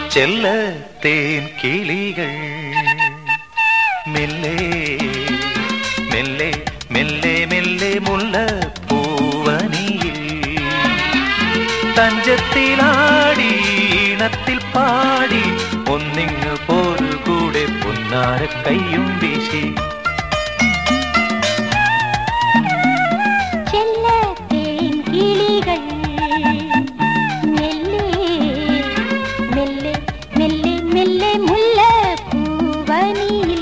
ചെല്ല തേൻ കിളികൾ മെല്ലെ മെല്ലെ മെല്ലെ മെല്ലെ മുല്ല പൂവനിയിൽ തഞ്ചത്തിലാടി ഈണത്തിൽ പാടി ഒന്നിങ്ങ് പോരു കൂടെ പൊന്നാര കയ്യും വീശി ചെല്ലത്തേൻ കിളികൾ മെല്ലെ മെല്ലെ മെല്ലെ മെല്ലെ മുല്ല പൂവനിയിൽ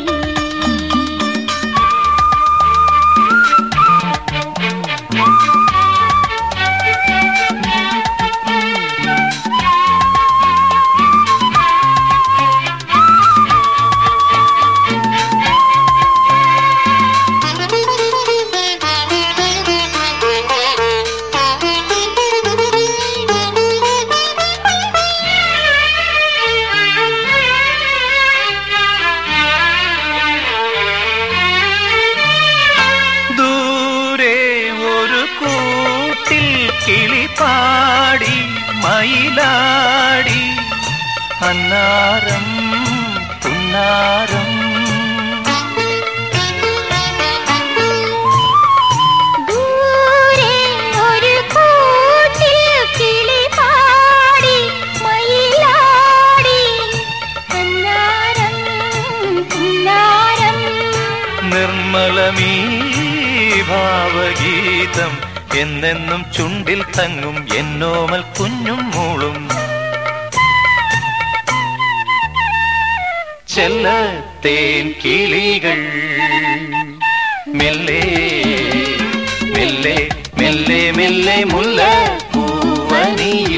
ദൂരെ ഒരു കൂട്ടിൽ കിളി പാടി മയിലാടി അന്നാരം പുന്നാരം ദൂരെ ഒരു കൂട്ടിൽ കിളി പാടി മയിലാടി അന്നാരം പുന്നാരം നിർമ്മലമീ ഭാവഗീതം എന്നെന്നും ചുണ്ടിൽ തങ്ങും എന്നോമൽ കുഞ്ഞും മൂളും ചെല്ല തേൻ കിളികൾ മെല്ലെ മെല്ലെ മെല്ലെ മെല്ലെ മുല്ല പൂവനിയിൽ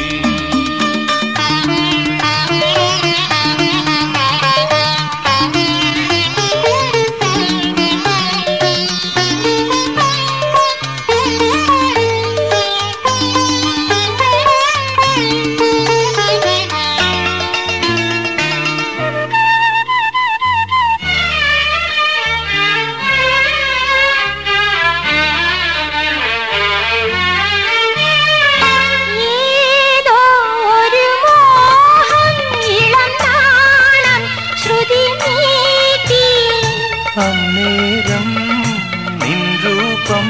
ഏതോ ഒരു മോഹം ഇളം നാണം ശ്രുതി നീട്ടി അന്നേരം നിൻ രൂപം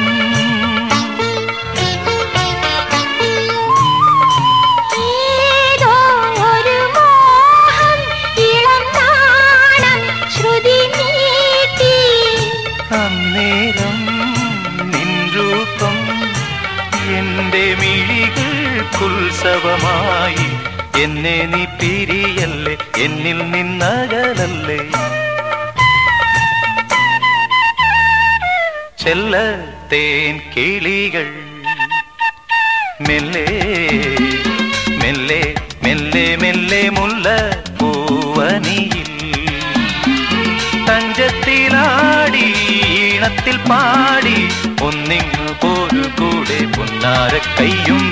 ഏതോ ഒരു മോഹം ഇളം നാണം ശ്രുതി നീട്ടി അന്നേരം നിൻ രൂപം എന്റെ മിഴികൾക്കുത്സവമായി എന്നെ നീ പിരിയല്ലേ എന്നിൽ നിന്നകലല്ലേ ചെല്ല തേൻ കിളികൾ മെല്ലെ മെല്ലെ മെല്ലെ മെല്ലെ മുല്ല പൂവനിയിൽ തഞ്ചത്തിലാടി ഈണത്തിൽ പാടി ഒന്നിങ്ങു പോരു കൂടെ പൊന്നാര കയ്യും